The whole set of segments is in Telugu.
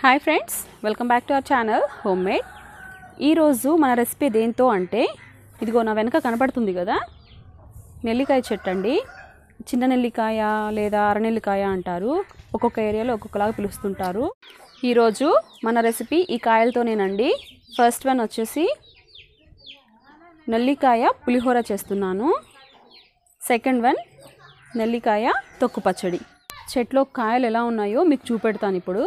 Hi friends welcome back to our channel homemade ఈరోజు మన రెసిపీ దేంతో అంటే ఇదిగో నా వెనక కనపడుతుంది కదా నెల్లికాయ చెట్టు అండి చిన్న నెల్లికాయ లేదా అరనెల్లికాయ అంటారు ఒక్కొక్క ఏరియాలో ఒక్కొక్కలాగా పిలుస్తుంటారు ఈరోజు మన రెసిపీ ఈ కాయలతోనేనండి ఫస్ట్ వన్ వచ్చేసి నెల్లికాయ పులిహోర చేస్తున్నాను సెకండ్ వన్ నెల్లికాయ తొక్కు పచ్చడి చెట్లో కాయలు ఎలా ఉన్నాయో మీకు చూపెడతాను ఇప్పుడు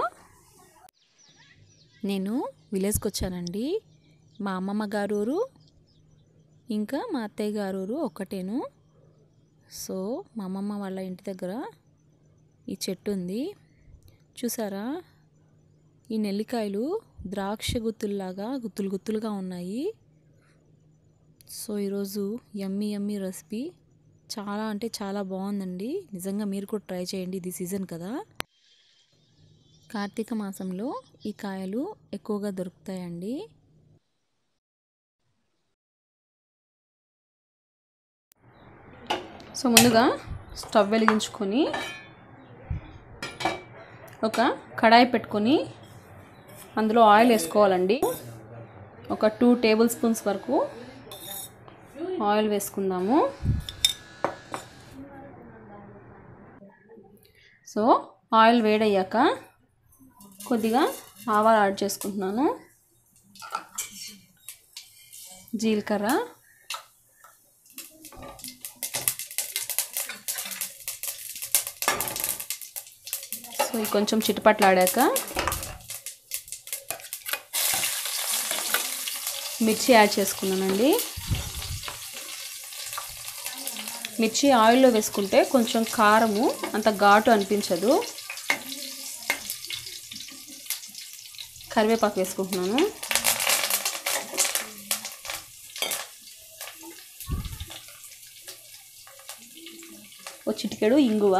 నేను విలేజ్కి వచ్చానండి మా అమ్మమ్మ గారు ఊరు ఇంకా మా అత్తయ్య గారు ఊరు ఒక్కటేను సో మా అమ్మమ్మ వాళ్ళ ఇంటి దగ్గర ఈ చెట్టు ఉంది చూసారా ఈ నెల్లికాయలు ద్రాక్ష గుత్తుల్లాగా గుత్తులు గుత్తులుగా ఉన్నాయి సో ఈరోజు యమ్మీ యమ్మీ రెసిపీ చాలా అంటే చాలా బాగుందండి నిజంగా మీరు కూడా ట్రై చేయండి ఇది సీజన్ కదా కార్తీక మాసంలో ఈ కాయలు ఎక్కువగా దొరుకుతాయండి సో ముందుగా స్టవ్ వెలిగించుకొని ఒక కడాయి పెట్టుకొని అందులో ఆయిల్ వేసుకోవాలండి ఒక టూ టేబుల్ స్పూన్స్ వరకు ఆయిల్ వేసుకుందాము సో ఆయిల్ వేడయ్యాక కొద్దిగా ఆవాలు యాడ్ చేసుకుంటున్నాను జీలకర్ర సో ఇది కొంచెం చిటపట్లాడాక మిర్చి యాడ్ చేసుకున్నానండి మిర్చి ఆయిల్లో వేసుకుంటే కొంచెం కారము అంత ఘాటు అనిపించదు కరివేపాకు వేసుకుంటున్నాను ఒక చిటికెడు ఇంగువ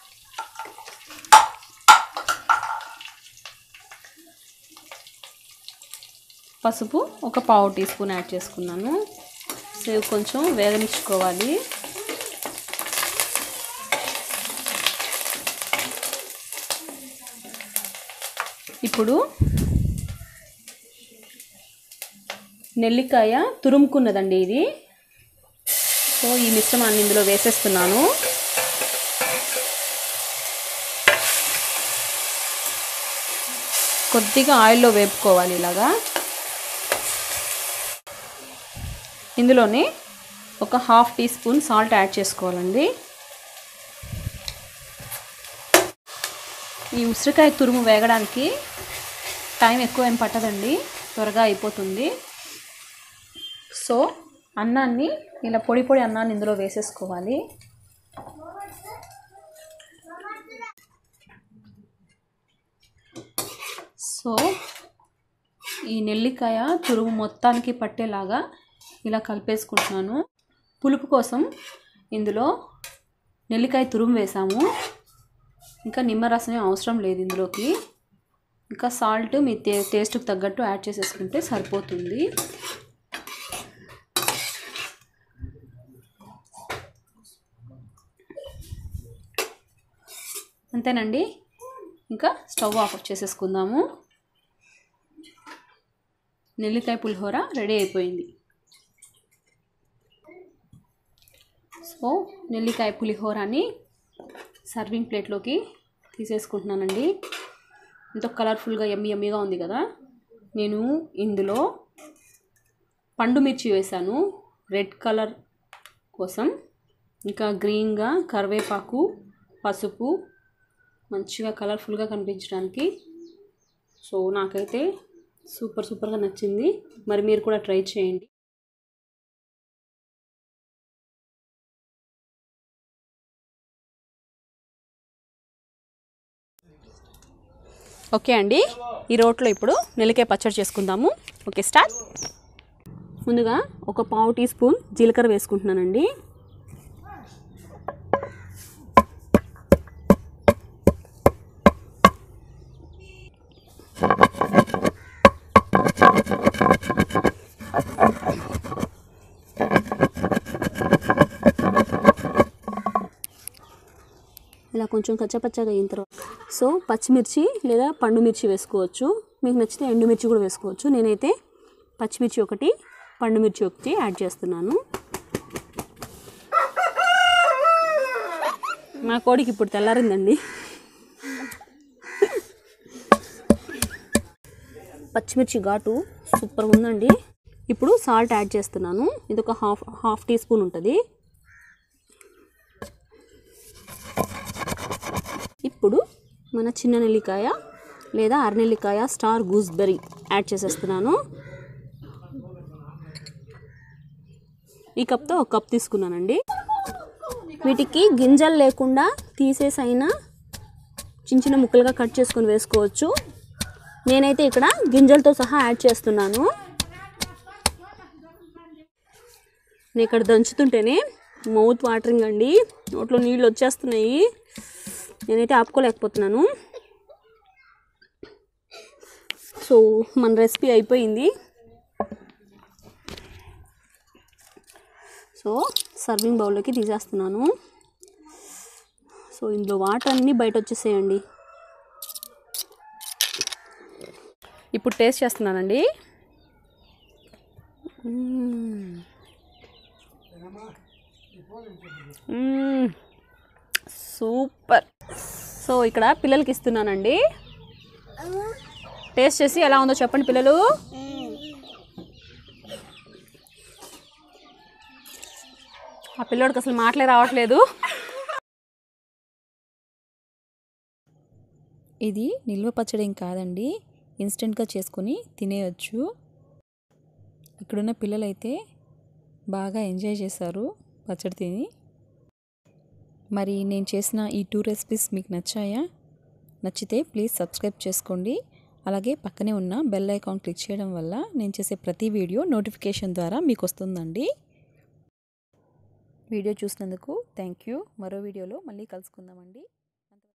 పసుపు ఒక పావు టీ స్పూన్ యాడ్ చేసుకున్నాను సో ఇవి కొంచెం వేగనిచ్చుకోవాలి ఇప్పుడు నెల్లికాయ తురుముకున్నదండి ఇది సో ఈ మిశ్రమాన్ని ఇందులో వేసేస్తున్నాను కొద్దిగా ఆయిల్లో వేపుకోవాలి ఇలాగా ఇందులోనే ఒక half teaspoon salt add చేసుకోవాలండి ఈ ఉసిరికాయ తురుము వేగడానికి టైం ఎక్కువ ఏం పట్టదండి త్వరగా అయిపోతుంది సో అన్నాన్ని ఇలా పొడి పొడి అన్నాన్ని ఇందులో వేసేసుకోవాలి సో ఈ నెల్లికాయ తురుము మొత్తానికి పట్టేలాగా ఇలా కలిపేసుకుంటున్నాను పులుపు కోసం ఇందులో నెల్లికాయ తురుము వేసాము ఇంకా నిమ్మరసం అవసరం లేదు ఇందులోకి ఇంకా సాల్ట్ మీ టే టేస్ట్కి తగ్గట్టు యాడ్ చేసేసుకుంటే సరిపోతుంది అంతేనండి ఇంకా స్టవ్ ఆఫ్ చేసేసుకుందాము నెల్లికాయ పులిహోర రెడీ అయిపోయింది సో నెల్లికాయ పులిహోరాని సర్వింగ్ ప్లేట్లోకి తీసేసుకుంటున్నానండి ఎంతో కలర్ఫుల్గా ఎమ్మి ఎమ్మిగా ఉంది కదా నేను ఇందులో పండు మిర్చి వేశాను రెడ్ కలర్ కోసం ఇంకా గ్రీన్గా కరివేపాకు పసుపు మంచిగా కలర్ఫుల్గా కనిపించడానికి సో నాకైతే సూపర్ సూపర్గా నచ్చింది మరి మీరు కూడా ట్రై చేయండి ఓకే అండి ఈ రోట్లో ఇప్పుడు నెల్లికాయ పచ్చడి చేసుకుందాము ఓకే స్టార్ట్ ముందుగా ఒక పావు టీ స్పూన్ జీలకర్ర వేసుకుంటున్నానండి ఇలా కొంచెం కచ్చపచ్చగా అయిన తర్వాత సో పచ్చిమిర్చి లేదా పండు మిర్చి వేసుకోవచ్చు మీకు నచ్చితే ఎండుమిర్చి కూడా వేసుకోవచ్చు నేనైతే పచ్చిమిర్చి ఒకటి పండు మిర్చి ఒకటి యాడ్ చేస్తున్నాను మా కోడికి ఇప్పుడు తెల్లారిందండి పచ్చిమిర్చి ఘాటు సూపర్ ఉందండి ఇప్పుడు సాల్ట్ యాడ్ చేస్తున్నాను ఇది ఒక హాఫ్ హాఫ్ టీ స్పూన్ ఉంటుంది ఇప్పుడు మన చిన్న నెల్లికాయ లేదా అరనెల్లికాయ స్టార్ గూస్బెర్రీ యాడ్ చేసేస్తున్నాను ఈ కప్తో ఒక కప్ తీసుకున్నానండి వీటికి గింజలు లేకుండా తీసేసైనా చిన్న చిన్న ముక్కలుగా కట్ చేసుకొని వేసుకోవచ్చు నేనైతే ఇక్కడ గింజలతో సహా యాడ్ చేస్తున్నాను నేను ఇక్కడ దంచుతుంటేనే మౌత్ వాటరింగ్ అండి నోట్లో నీళ్ళు వచ్చేస్తున్నాయి నేనైతే ఆపుకోలేకపోతున్నాను సో మన రెసిపీ అయిపోయింది సో సర్వింగ్ బౌల్లోకి తీసేస్తున్నాను సో ఇందులో వాటర్ అన్నీ బయట వచ్చేసేయండి ఇప్పుడు టేస్ట్ చేస్తున్నానండి మ్మ్. మ్మ్. సూపర్ సో ఇక్కడ పిల్లలకి ఇస్తున్నానండి టేస్ట్ చేసి ఎలా ఉందో చెప్పండి పిల్లలు ఆ పిల్లోడికి అసలు మాటలే రావట్లేదు ఇది నిల్వ పచ్చడి ఏం కాదండి ఇన్స్టెంట్గా చేసుకొని తినేయచ్చు ఇక్కడున్న పిల్లలైతే బాగా ఎంజాయ్ చేశారు పచ్చడి తిని మరి నేను చేసిన ఈ టూ రెసిపీస్ మీకు నచ్చాయా నచ్చితే ప్లీజ్ సబ్స్క్రైబ్ చేసుకోండి అలాగే పక్కనే ఉన్న బెల్ ఐకాన్ క్లిక్ చేయడం వల్ల నేను చేసే ప్రతి వీడియో నోటిఫికేషన్ ద్వారా మీకు వస్తుందండి వీడియో చూసినందుకు థ్యాంక్ యూ మరో వీడియోలో మళ్ళీ కలుసుకుందామండి